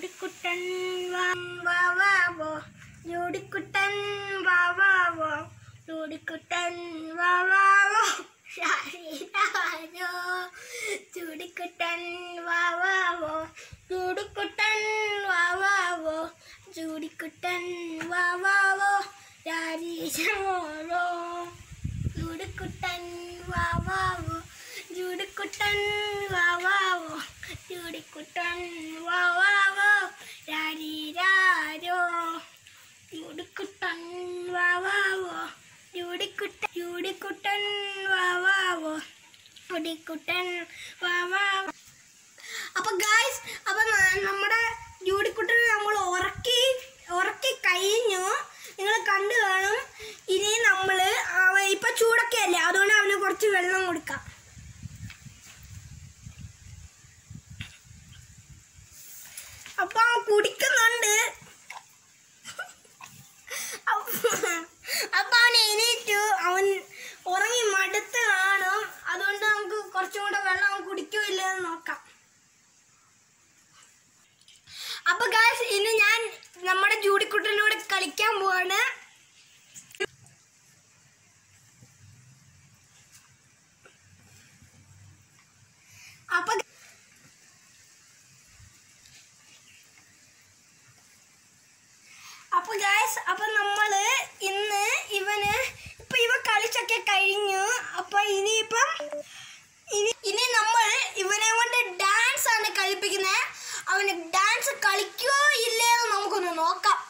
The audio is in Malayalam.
ജോഡിക്കുട്ടൻ വാവാവോ ജോഡിക്കുട്ടൻ വാവാവോ ജോഡിക്കുട്ടൻ വാവാവോ ശാരീരാജോ ചൂടിക്കുട്ടൻ വാവാവോ ചൂടിക്കുട്ടൻ വാവാവോ ചൂടിക്കുട്ടൻ വാവാവോ രാരീശോരോ ചൂടിക്കുട്ടൻ വാവാവോ ചൂടിക്കുട്ടൻ വാവാവോ ചൂടിക്കുട്ടൻ വാവാവോ രാരീരാരോ ചൂടിക്കുട്ടൻ വാവാവോ ചൂടിക്കുട്ടൻ ചൂടിക്കുട്ടൻ വാവാവോ ചൂടിക്കുട്ടൻ വാവാവോ അപ്പൊ ഗായ്സ് അപ്പൊ ന- നമ്മുടെ ജൂഡിക്കുട്ടനെ നമ്മൾ ഉറക്കി ഉറക്കി കഴിഞ്ഞു നിങ്ങൾ കണ്ടു കാണും ഇനി നമ്മൾ അവൻ ഇപ്പൊ ചൂടൊക്കെ അല്ലേ അതുകൊണ്ട് അവന് കുറച്ച് വെള്ളം കൊടുക്കാം അപ്പൊ അവൻ കുടിക്കുന്നുണ്ട് അപ്പൊ- അപ്പൊ അവൻ എണീറ്റു അവൻ ഉറങ്ങി മടുത്ത് കാണും അതുകൊണ്ട് നമുക്ക് കുറച്ചും കൂടെ വെള്ളം അവൻ കുടിക്കോ ഇല്ലെന്ന് നോക്കാം അപ്പൊ ഗായ്സ് ഇനി ഞാൻ നമ്മുടെ ജൂഡിക്കുട്ടനോട് കളിക്കാൻ പോവാണ് അപ്പൊ അപ്പൊ ഗായ്സ് അപ്പൊ നമ്മള് ഇന്ന് ഇവന് ഇപ്പൊ ഇവ കളിച്ചൊക്കെ കഴിഞ്ഞു അപ്പൊ ഇനിയിപ്പം ഇനി ഇനി നമ്മൾ ഇവനെ കൊണ്ട് ഡാൻസ് ആണ് കളിപ്പിക്കുന്നത് അവന് ഡാൻസ് കളിക്കോ ഇല്ലയോ എന്ന് നമുക്കൊന്ന് നോക്കാം